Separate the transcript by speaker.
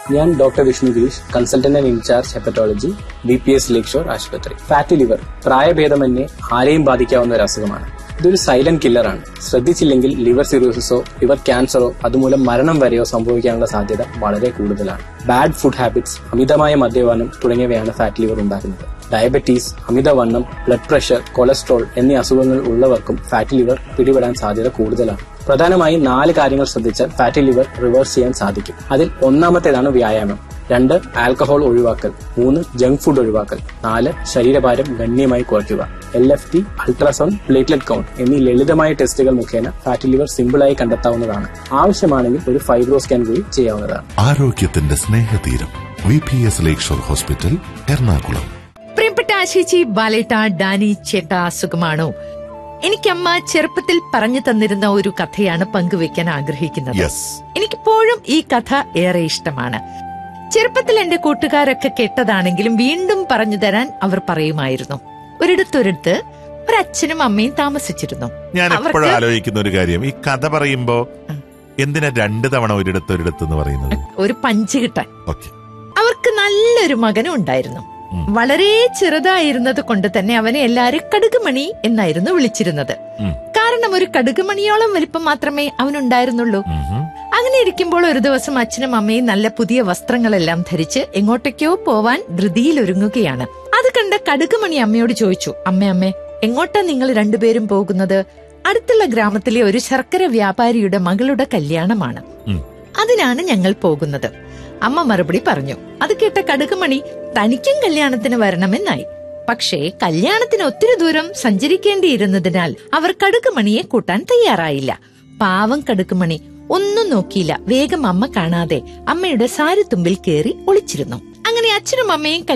Speaker 1: ഞാൻ doctor Vishnu Girish consultant and incharge hepatology B P S lake shore ആശുപത്രി fatty liver പ്രായഭേദമന്യേ ആരെയും ബാധിക്കാവുന്ന ഒരു അസുഖമാണ് ഇതൊരു സൈലന്റ് കില്ലറാണ് ശ്രദ്ധിച്ചില്ലെങ്കിൽ ലിവർ സിറോസിസോ ലിവർ ക്യാൻസറോ അതുമൂലം മരണം വരെയോ സംഭവിക്കാനുള്ള സാധ്യത വളരെ കൂടുതലാണ് ബാഡ് ഫുഡ് ഹാബിറ്റ്സ് അമിതമായ മദ്യപാനം തുടങ്ങിയവയാണ് ഫാറ്റ് ലിവർ ഉണ്ടാക്കുന്നത് ഡയബറ്റീസ് അമിതവണ്ണം ബ്ലഡ് പ്രഷർ കൊളസ്ട്രോൾ എന്നീ അസുഖങ്ങൾ ഉള്ളവർക്കും ഫാറ്റി ലിവർ പിടിപെടാൻ സാധ്യത കൂടുതലാണ് പ്രധാനമായും നാല് കാര്യങ്ങൾ ശ്രദ്ധിച്ചാൽ ഫാറ്റി ലിവർ റിവേഴ്സ് ചെയ്യാൻ സാധിക്കും അതിൽ ഒന്നാമത്തേതാണ് വ്യായാമം രണ്ട് ആൽക്കഹോൾ ഒഴിവാക്കൽ മൂന്ന് ജങ്ക് ഫുഡ് ഒഴിവാക്കൽ നാല് ശരീരഭാരം ഗണ്യമായി കുറയ്ക്കുക L F T ultrasound platelet count എന്നീ ലളിതമായ ടെസ്റ്റുകൾ മുഖേന ഫാറ്റി ലിവർ സിമ്പിളായി കണ്ടെത്താവുന്നതാണ് ആവശ്യമാണെങ്കിൽ ഒരു ഫൈബ്രോ സ്കാൻ കൂടി ചെയ്യാവുന്നതാണ്
Speaker 2: ആരോഗ്യത്തിന്റെ സ്നേഹതീരം V P S lake shore hospital Ernakulam
Speaker 3: പ്രിയപ്പെട്ട ആശേച്ചി ബാലേട്ട ഡാനി ചേട്ട സുഖമാണോ എനിക്കമ്മ ചെറുപ്പത്തിൽ പറഞ്ഞു തന്നിരുന്ന ഒരു കഥയാണ് പങ്കുവെക്കാൻ ആഗ്രഹിക്കുന്നത്
Speaker 2: യെസ്
Speaker 3: എനിക്കിപ്പോഴും ഈ കഥ ഏറെ ഇഷ്ടമാണ് ചെറുപ്പത്തിൽ എന്റെ കൂട്ടുകാരൊക്കെ കേട്ടതാണെങ്കിലും വീണ്ടും പറഞ്ഞു തരാൻ അവർ പറയുമായിരുന്നു ഒരിടത്തൊരിടത്ത് ഒരച്ഛനും അമ്മയും താമസിച്ചിരുന്നു
Speaker 2: ഞാൻ
Speaker 3: അവർക്ക്
Speaker 2: എപ്പോഴും ആലോചിക്കുന്ന ഒരു കാര്യം ഈ കഥ പറയുമ്പോ എന്തിനാ രണ്ട് തവണ ഒരിടത്ത് ഒരിടത്ത് എന്ന് പറയുന്നത്
Speaker 3: ഒരു പഞ്ച് കിട്ടാൻ
Speaker 2: ഓക്കെ
Speaker 3: അവർക്ക് നല്ലൊരു മകനും ഉണ്ടായിരുന്നു
Speaker 2: ഉം.
Speaker 3: വളരെ ചെറുതായിരുന്നത് കൊണ്ട് തന്നെ അവനെ എല്ലാരും കടുകുമണി എന്നായിരുന്നു വിളിച്ചിരുന്നത്
Speaker 2: ഉം.
Speaker 3: കാരണം ഒരു കടുകുമണിയോളം വലിപ്പം മാത്രമേ അവനുണ്ടായിരുന്നുള്ളൂ അങ്ങനെ ഇരിക്കുമ്പോൾ ഒരു ദിവസം അച്ഛനും അമ്മയും നല്ല പുതിയ വസ്ത്രങ്ങളെല്ലാം ധരിച്ച് എങ്ങോട്ടേക്കോ പോവാൻ ധൃതിയിൽ ഒരുങ്ങുകയാണ് അത് കണ്ട കടുകുമണി അമ്മയോട് ചോദിച്ചു അമ്മ അമ്മേ എങ്ങോട്ടാ നിങ്ങൾ രണ്ടുപേരും പോകുന്നത് അടുത്തുള്ള ഗ്രാമത്തിലെ ഒരു ശർക്കര വ്യാപാരിയുടെ മകളുടെ കല്യാണമാണ്
Speaker 2: ഉം.
Speaker 3: അതിനാണ് ഞങ്ങൾ പോകുന്നത് അമ്മ മറുപടി പറഞ്ഞു അത് കേട്ട കടുകുമണി തനിക്കും കല്യാണത്തിന് വരണമെന്നായി പക്ഷേ കല്യാണത്തിന് ഒത്തിരി ദൂരം സഞ്ചരിക്കേണ്ടിയിരുന്നതിനാൽ അവർ കടുകുമണിയെ കൂട്ടാൻ തയ്യാറായില്ല പാവം കടുക്കുമണി ഒന്നും നോക്കിയില്ല വേഗം അമ്മ കാണാതെ അമ്മയുടെ സാരിത്തുമ്പിൽ കയറി ഒളിച്ചിരുന്നു അങ്ങനെ അച്ഛനും അമ്മയും